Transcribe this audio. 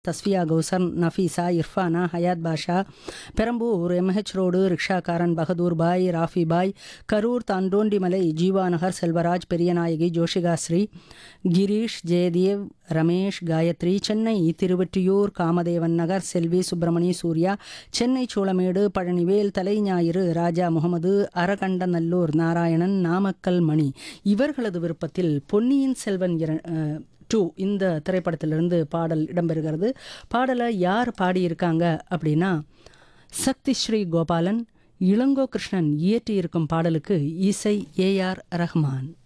தஸ்வியா Kausar Nafeesa Irfana Hayat Basha Perambur MH road ரிக்ஷாக்காரன் பகதூர் பாய் ராஃபி பாய் கரூர் தாண்டோண்டிமலை ஜீவா நகர் செல்வராஜ் பெரியநாயகி ஜோஷிகாஸ்ரீ கிரீஷ் ஜெயதேவ் ரமேஷ் காயத்ரி சென்னை திருவெற்றியூர் காமதேவன் நகர் செல்வி சுப்பிரமணி சூர்யா சென்னை சோளமேடு பழனிவேல் தலைஞாயிறு ராஜா முகமது அரகண்டநல்லூர் நாராயணன் நாமக்கல் மணி இவர்களது விருப்பத்தில் பொன்னியின் செல்வன் இர- அஹ், டூ இந்த திரைப்படத்திலிருந்து பாடல் இடம்பெறுகிறது பாடலை யார் பாடியிருக்காங்க அப்படின்னா சக்தி ஸ்ரீ கோபாலன் இளங்கோ கிருஷ்ணன் இயற்றியிருக்கும் பாடலுக்கு இசை ஏஆர் ரஹ்மான்